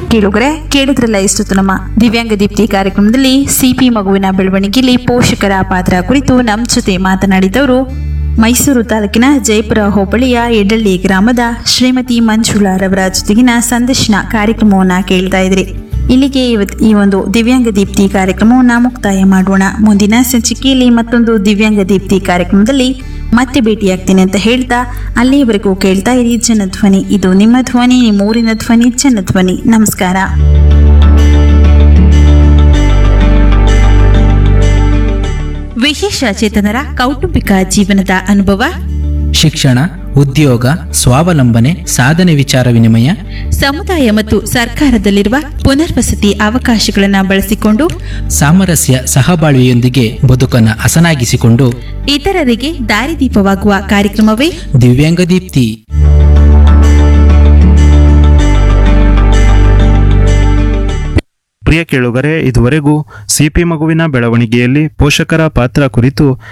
ಕೇಳುಗರೆ ಕೇಳಿದ್ರಲ್ಲ ಇಷ್ಟು ನಮ್ಮ ದಿವ್ಯಾಂಗ ದೀಪ್ತಿ ಕಾರ್ಯಕ್ರಮದಲ್ಲಿ ಸಿಪಿ ಮಗುವಿನ ಬೆಳವಣಿಗೆಯಲ್ಲಿ ಪೋಷಕರ ಪಾತ್ರ ಕುರಿತು ನಮ್ಮ ಜೊತೆ ಮಾತನಾಡಿದವರು ಮೈಸೂರು ತಾಲೂಕಿನ ಜಯಪುರ ಹೋಬಳಿಯ ಎಡಳ್ಳಿ ಗ್ರಾಮದ ಶ್ರೀಮತಿ ಮಂಜುಳಾರವರ ಜೊತೆಗಿನ ಸಂದರ್ಶನ ಕಾರ್ಯಕ್ರಮವನ್ನ ಕೇಳ್ತಾ ಇದ್ರಿ ಇಲ್ಲಿಗೆ ಇವತ್ತು ಈ ಒಂದು ದಿವ್ಯಾಂಗ ದೀಪ್ತಿ ಕಾರ್ಯಕ್ರಮವನ್ನ ಮುಕ್ತಾಯ ಮಾಡೋಣ ಮುಂದಿನ ಸಂಚಿಕೆಯಲ್ಲಿ ಮತ್ತೊಂದು ದಿವ್ಯಾಂಗ ದೀಪ್ತಿ ಕಾರ್ಯಕ್ರಮದಲ್ಲಿ ಮತ್ತೆ ಭೇಟಿಯಾಗ್ತೀನಿ ಅಂತ ಹೇಳ್ತಾ ಅಲ್ಲಿಯವರೆಗೂ ಕೇಳ್ತಾ ಇರಿ ಜನಧ್ವನಿ ಇದು ನಿಮ್ಮ ಧ್ವನಿ ನಿಮ್ಮ ಊರಿನ ಧ್ವನಿ ಜನಧ್ವನಿ ನಮಸ್ಕಾರ ವಿಶೇಷ ಚೇತನರ ಕೌಟುಂಬಿಕ ಜೀವನದ ಅನುಭವ ಶಿಕ್ಷಣ ಉದ್ಯೋಗ ಸ್ವಾವಲಂಬನೆ ಸಾಧನೆ ವಿಚಾರ ವಿನಿಮಯ ಸಮುದಾಯ ಮತ್ತು ಸರ್ಕಾರದಲ್ಲಿರುವ ಪುನರ್ವಸತಿ ಅವಕಾಶಗಳನ್ನು ಬಳಸಿಕೊಂಡು ಸಾಮರಸ್ಯ ಸಹಬಾಳ್ವೆಯೊಂದಿಗೆ ಬದುಕನ್ನು ಹಸನಾಗಿಸಿಕೊಂಡು ಇತರರಿಗೆ ದಾರಿದೀಪವಾಗುವ ಕಾರ್ಯಕ್ರಮವೇ ದಿವ್ಯಾಂಗ ದೀಪ್ತಿ ಪ್ರಿಯ ಕೇಳುಗರೆ ಇದುವರೆಗೂ ಸಿಪಿ ಮಗುವಿನ ಬೆಳವಣಿಗೆಯಲ್ಲಿ ಪೋಷಕರ ಪಾತ್ರ ಕುರಿತು